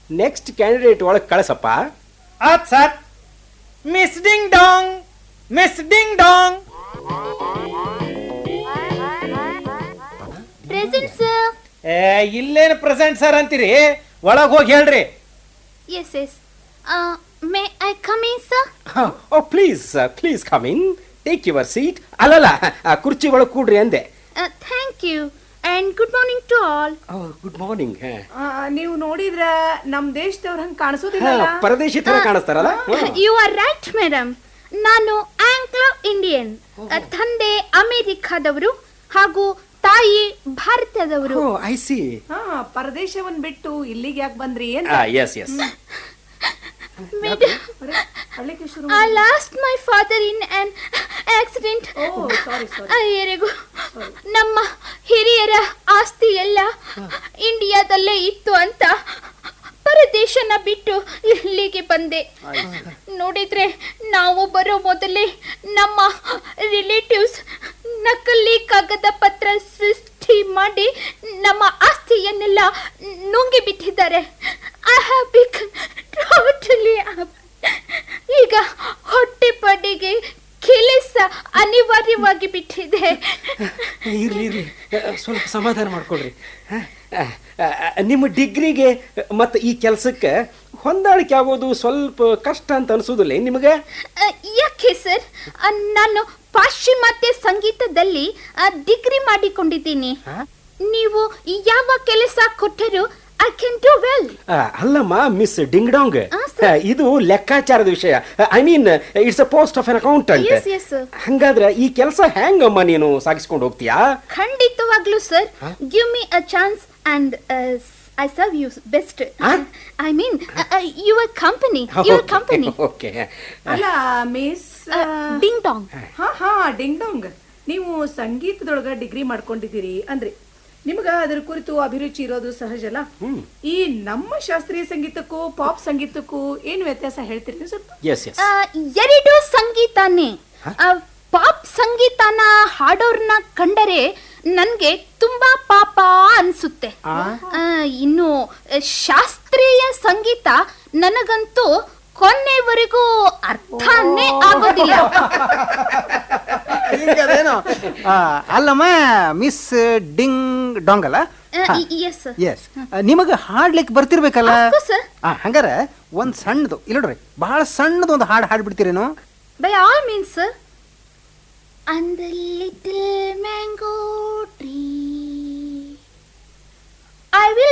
Next candidate ಒಳಗೆ ಕಳಿಸಪ್ಪ ಆತ್ sir Miss Ding Dong Miss Ding Dong present sir ಏ ಇಲ್ಲೇನು ಪ್ರೆಸೆಂಟ್ ಸರ್ ಅಂತೀರಿ ಒಳಗೆ ಹೋಗಿ ಹೇಳ್ರಿ yes yes may I come in sir oh please please come in take your seat ಅಲ್ಲಲ್ಲ ಆ ಕುರ್ಚಿ ಒಳಗೆ ಕೂಡ್ರಿ ಅಂದೆ thank you and good morning to all good morning ಆ, ನೀವು ನೋಡಿದ್ರ ನಮ್ ದೇಶದವ್ರ ಹಂಗ ಕಾಣಿಸೋದಿಲ್ಲ ಪರದೇಶಿ ತರ ಕಾಣಿಸ್ತಾರಲ್ಲ ಯು ಆರ್ ರೈಟ್ ಮೇಡಮ್ ನಾನು ಆಂಗ್ಲೋ ಇಂಡಿಯನ್ ತಂದೆ ಅಮೆರಿಕಾದವರು ಹಾಗೂ ತಾಯಿ ಭಾರತದವರು ಐ ಸಿ ಹಾ ಪರದೇಶವನ್ ಬಿಟ್ಟು ಇಲ್ಲಿಗೆ ಯಾಕೆ ಬಂದ್ರಿ ಅಂತ ಎಸ್ ಎಸ್ ಮೇಡಮ್ ಅರೆ, ಅಳ್ಲಿಕ್ಕೆ ಶುರು I lost my father in an accident oh sorry sorry ಅಯ್ಯರಿಗೂ ನಮ್ಮ ಹಿರಿಯರ ಆಸ್ತಿ ಎಲ್ಲ ಇಂಡಿಯಾದಲ್ಲೇ ಇತ್ತು ಅಂತ ಪರದೇಶನ ಬಿಟ್ಟು ಇಲ್ಲಿಗೆ ಬಂದೆ ನೋಡಿದ್ರೆ ನಾವು ಬರೋ ಮೊದಲೇ ನಮ್ಮ ರಿಲೇಟಿವ್ಸ್ ನಕಲಿ ಕಾಗದ ಪತ್ರ ಸೃಷ್ಟಿ ಮಾಡಿ ನಮ್ಮ ಆಸ್ತಿಯನ್ನೆಲ್ಲ ನುಂಗಿ ಬಿಟ್ಟಿದ್ದಾರೆ ಐ ಹ್ಯಾವ್ ಬಿಕಮ್ ಟೋಟಲಿ ಈಗ ಹೊಟ್ಟೆ ಪಡೆಗೆ ಕೆಲಸ ಅನಿವಾರ್ಯವಾಗಿ ಬಿಟ್ಟಿದೆ ಇರ್ಲಿ ಇರ್ಲಿ ಸ್ವಲ್ಪ ಸಮಾಧಾನ ಮಾಡ್ಕೊಳ್ರಿ ಹ? ಆ, ಆ, ನಿಮ್ಮ ಡಿಗ್ರಿಗೆ ಮತ್ತು ಈ ಕೆಲಸಕ್ಕೆ ಹೊಂದಾಣಿಕೆ ಆಗೋದು ಸ್ವಲ್ಪ ಕಷ್ಟ ಅಂತ ಅನ್ಸೋದಿಲ್ಲ ಏನ್ ನಿಮಗೆ ಅ, ಯಾಕೆ ಸರ್ ಅ, ನಾನು ಪಾಶ್ಚಿಮಾತ್ಯ ಸಂಗೀತದಲ್ಲಿ ಡಿಗ್ರಿ ಮಾಡಿಕೊಂಡಿದ್ದೀನಿ ನೀವು ಯಾವ ಕೆಲಸ ಕೊಟ್ಟರು ಐ ಕ್ಯಾನ್ ಡೂ ವೆಲ್ ಆ, ಅಲ್ಲಮ್ಮ ಮಿಸ್ ಡಿಂಗ್ಡಾಂಗ್ ಆ, sir. ಆ, ಇದು ಲೆಕ್ಕಾಚಾರದ ವಿಷಯ I mean it's a post of an accountant Yes, yes, sir. ಹಂಗಾದ್ರೆ ಈ ಕೆಲಸ ಹೆಂಗಮ್ಮ ನೀನು ಸಾಗಿಸ್ಕೊಂಡು ಹೋಗ್ತೀಯಾ ಖಂಡಿತವಾಗ್ಲೂ sir give me a chance and I serve you best Huh? I mean your company your company okay ಅಲ್ಲ ಮಿಸ್ ಡಿಂಗ್ ಡಾಂಗ್ ಹಾ ಹಾ ಡಿಂಗ್ ಡಾಂಗ್ ನೀವು ಸಂಗೀತದೊಳಗ ಡಿಗ್ರಿ ಮಾಡ್ಕೊಂಡಿದ್ದೀರಿ ಅಂದ್ರಿ ನಿಮಗ ಅದ್ರ ಕುರಿತು ಅಭಿರುಚಿ ಇರೋದು ಸಹಜ ಅಲ್ಲ ಈ ನಮ್ಮ ಶಾಸ್ತ್ರೀಯ ಸಂಗೀತಕ್ಕೂ ಪಾಪ್ ಸಂಗೀತಕ್ಕೂ ಏನು ವ್ಯತ್ಯಾಸ ಹೇಳ್ತೀರಿ ಸ್ವಲ್ಪ ಎಸ್ ಎಸ್ ಆ, ಎರಡು ಸಂಗೀತನೇ ಆ, ಪಾಪ್ ಸಂಗೀತನ ಹಾಡೋರ್ನ ಕಂಡರೆ ನನ್ಗೆ ತುಂಬಾ ಪಾಪ ಅನ್ಸುತ್ತೆ ಆ, ಇನ್ನು ಶಾಸ್ತ್ರೀಯ ಸಂಗೀತ ನನಗಂತೂ ಕೊನೆವರೆಗೂ ಅರ್ಥನೇ ಆಗೋದಿಲ್ಲ ಹಿಂಗದೇನೋ ಆ, ಅಲ್ಲಮ್ಮ ಮಿಸ್ ಡಿಂಗ್ ಡಾಂಗ್ ಅಲ್ಲ ಎಸ್ ಎಸ್ ನಿಮಗೆ ಹಾಡ್ಲಿಕ್ಕೆ ಬರ್ತಿರ್ಬೇಕಲ್ಲ Of course, sir. ಆ, ಹಂಗಾರೆ ಒಂದ್ ಸಣ್ಣದು ಇಲ್ಲ ನೋಡ್ರಿ ಬಹಳ ಸಣ್ಣದು ಒಂದು ಹಾಡು ಹಾಡ್ಬಿಡ್ತೀರೇನೋ by all means and the little mango tree I will